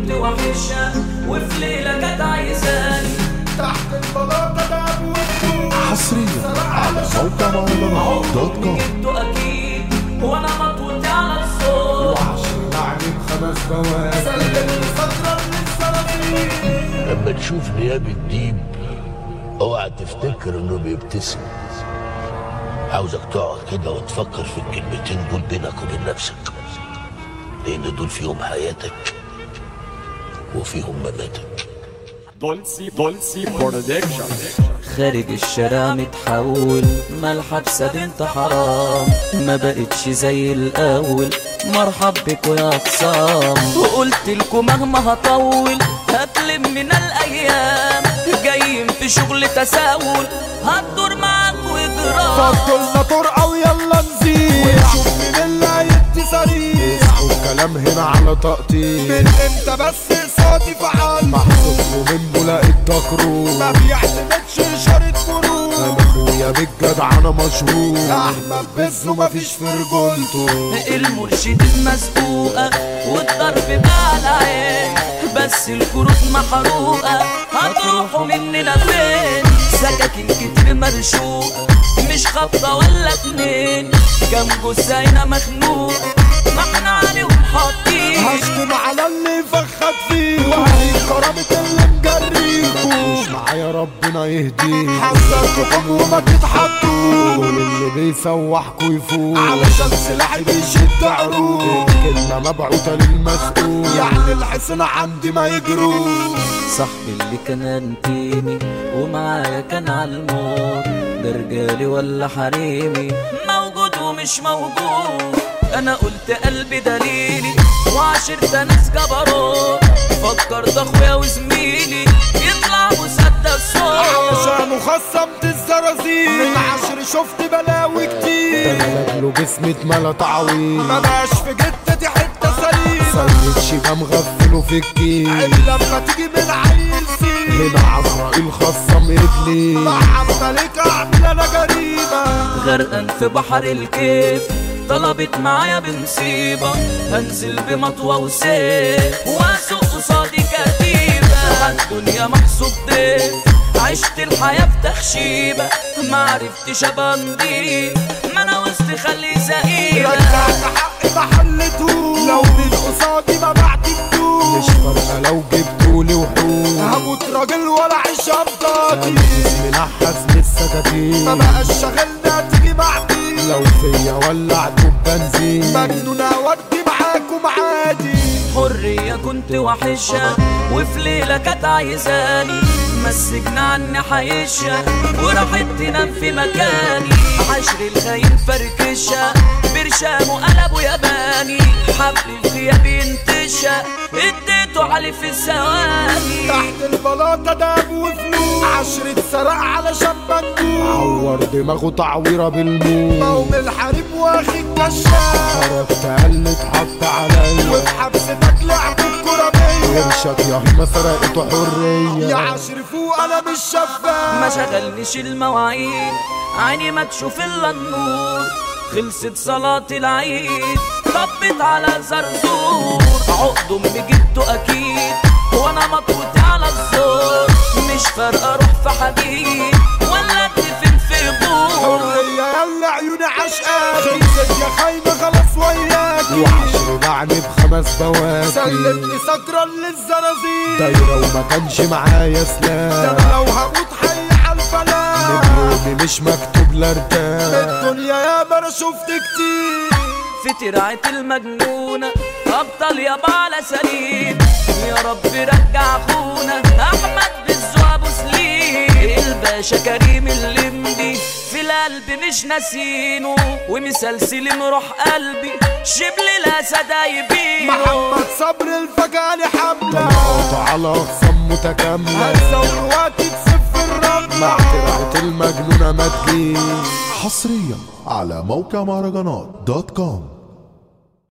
كنت وحشة وفي ليلة كانت عايزاني تحت البلاطة ده ابوك حصريا على موقع مهرجانات دوت كوم جبته أكيد وأنا مطوتي على الصوت وعشر لعب خمس بواب سلم صدرا للسلاطين لما تشوف نياب الديب اوعى تفتكر انه بيبتسم عاوزك تقعد كده وتفكر في الكلمتين دول بينك وبين نفسك لان دول فيهم حياتك وفيهم مماتك دولسي دولسي برودكشن خارج الشارع متحول ملحبسة بنت حرام ما بقتش زي الأول مرحب بكوا يا خصام وقلت لكم مهما هطول هتلم من الأيام جايين في شغل تساؤل هتدور معاك وجرام فضلنا طرقة ويلا نزيد ونشوف مين اللي هيدي صريح والكلام هنا على تقطيع من امتى بس صوتي فعال محسوب ومنه لقيت تكرور ما بيعتمدش اشارة مرور انا اخويا بالجدع انا مشهور احمد بزه مفيش في رجولته المرشد المسبوقة والضرب بقى على عين بس الكروت محروقة هتروحوا مننا فين سكاكين كتير مرشوقة مش خبطة ولا اتنين كام جثة مخنوقة ما احنا عليهم حاطين هشتم على اللي يفخد فيه وهريك كرامة اللي مجريكوا مش معايا ربنا يهديك حذرتكم وما تتحطوا كل اللي بيسوحكوا يفوق علشان سلاحي بيشد عروق كلمة مبعوثة للمسؤول يعني الحصن عندي ما يجروش صاحبي اللي كان انتيمي ومعايا كان عالموت ده رجالي ولا حريمي موجود ومش موجود انا قلت قلبي دليلي وعشرت ناس جبروت فكرت اخويا وزميلي يطلع مسدس صوت عشان خصمت الزرازير من عشر شفت بلاوي كتير له جسمي اتملى تعويض ما بقاش في جدتي حته سليمه سلك شيبه مغفله في الكيس لما تيجي من عيل سير هنا عزرائيل خصم ابليس مع عمالك اعمل انا جريمه غرقان في بحر الكيف طلبت معايا بنصيبة هنزل بمطوة وسيف واسوق قصادي كتيبة الدنيا محسوب ضيف عشت الحياة في تخشيبة ما عرفتش ابقى نضيف ما انا وسط خلي زقيبة رجعت حقي ما حلتهوش لو من قصادي ما بعتمدوش مش فارقه لو جبتولي وحوش هموت راجل ولا عيش ابطالي اسمي نحس لسه كتير ما بقاش شاغلنا تيجي بعدي لو فيا ولعت بنزين مجنون اودي معاكم عادي حرية كنت وحشة وفي ليلة كانت عايزاني مسكنا عني حيشة وراحت تنام في مكاني عشر الخاين فركشة برشام وقلبه ياباني حبل في غيابي انتشى اديته علي في الثواني تحت البلاطة داب وفلوس عشرة سرق علشان مندوب عور دماغه تعويرة بالموت قوم الحريم واخد كشاف عرفت قال اتحط عليا وفي حبستك لعبوا الكرة بيا قرشك يا ما سرقته حرية يا عشر فوق انا مش ما شفاف شغلنيش المواعيد عيني ما تشوف الا النور خلصت صلاة العيد طبت على زرزور عقد امي جبته اكيد وانا مطوتي على الزور مش فارقه اروح في حديد ولا ادفن في بور حرية يلا عيوني عشقاك خلصت يا خاينة خلاص وياك وعشر لعني بخمس بواكي سلمني سكرا للزرازير دايرة وما كانش معايا سلاح ده لو هموت حي على الفلاح نجومي مش مكتوب لارتاح الدنيا يا ما انا شفت كتير في ترعة المجنونة أبطال يابا على سليم يا رب رجع أخونا أحمد بالزو أبو سليم الباشا كريم اللمبي في القلب مش ناسينه ومسلسل روح قلبي شبل الأسد يبينه محمد صبر الفجاني حملة طلعت على أخصام متكاملة هتزور وقت تسف الرملة مع ترعة المجنونة ما تجيش حصريا على موقع مهرجانات دوت كوم